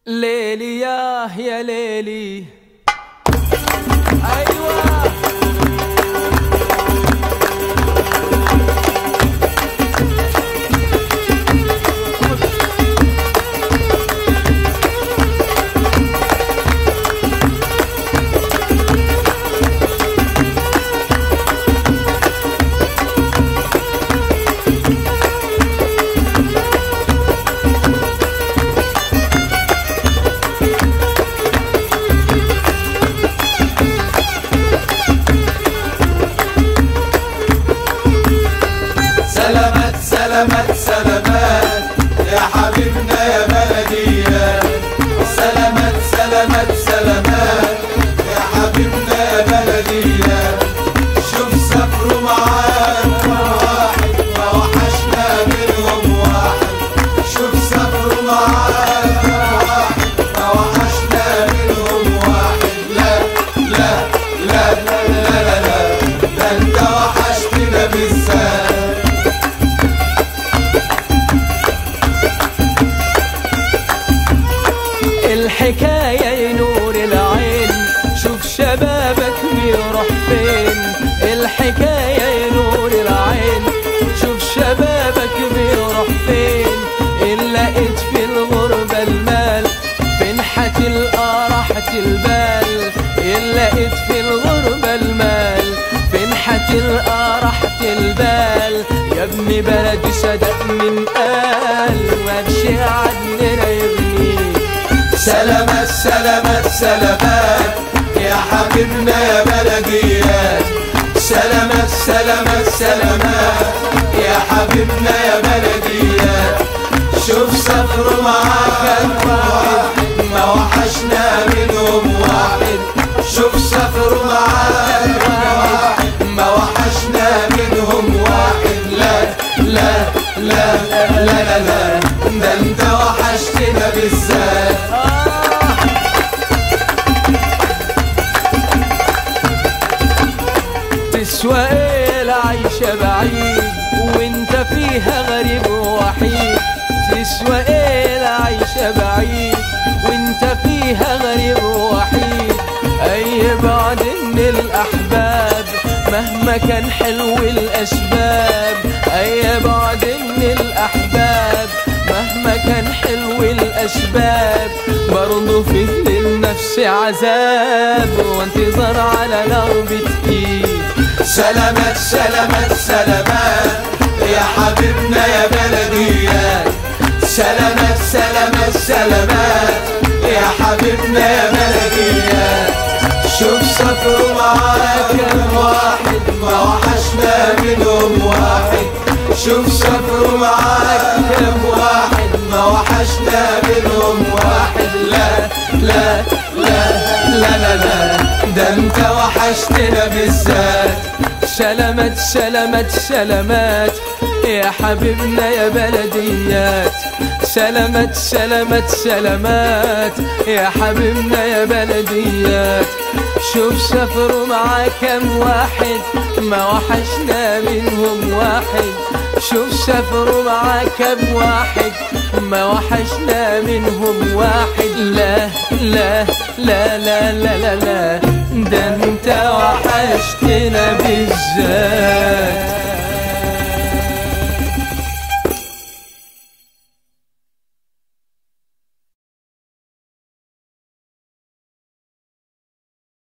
ليلي ياه يا ليلي ايوه سلامات سلامات سلامات يا حبيبنا يا بلدية سلامات سلامات سلامات يا حبيبنا يا بلدية شوف سافروا معانا واحد ما وحشنا منهم واحد شوف سافروا معانا واحد ما وحشنا منهم واحد لا لا لا لا لا لا, لا. ده انت وحشتنا بالذات الحكاية يا نور العين شوف شبابك بيروح فين الحكاية يا نور العين شوف شبابك بيروح فين إن لقيت في الغربة المال فين حتلقى راحة البال إن لقيت في الغربة المال فين حتلقى راحة البال يا ابن بلدي صدق من قال وامشي عدنا يبنيك سلامات سلامات سلامات يا حبيبنا يا بلديات سلامات سلامات سلامات يا حبيبنا يا بلديات شوف سافروا معاك واحد ما وحشنا منهم واحد شوف سافروا معاك واحد ما وحشنا منهم واحد لا لا لا لا لا لا ده انت وحشتنا بالذات تسوى ايه العيشة بعيد وانت فيها غريب ووحيد تسوى ايه العيشة بعيد وانت فيها غريب ووحيد اي بعد من الاحباب مهما كان حلو الاسباب اي بعد من الاحباب مهما كان حلو الاسباب برضه في للنفس عذاب وانتظار على نغبة ايد سلامات سلامات سلامات يا حبيبنا يا بلديات سلامات سلامات سلامات يا حبيبنا يا بلديات شوف سافروا معاك كم واحد ما وحشنا منهم واحد شوف سافروا معاك كم واحد ما وحشنا منهم واحد لا لا لا لا لا لا ده انت وحشتنا بالذات سلامات سلامات سلامات يا حبيبنا يا بلديات سلامات سلامات سلامات يا حبيبنا يا بلديات شوف سافروا معاه كم واحد ما وحشنا منهم واحد شوف سافروا معاه كم واحد ما وحشنا منهم واحد لا لا لا لا لا لا, لا ده انت وحشتنا بالذات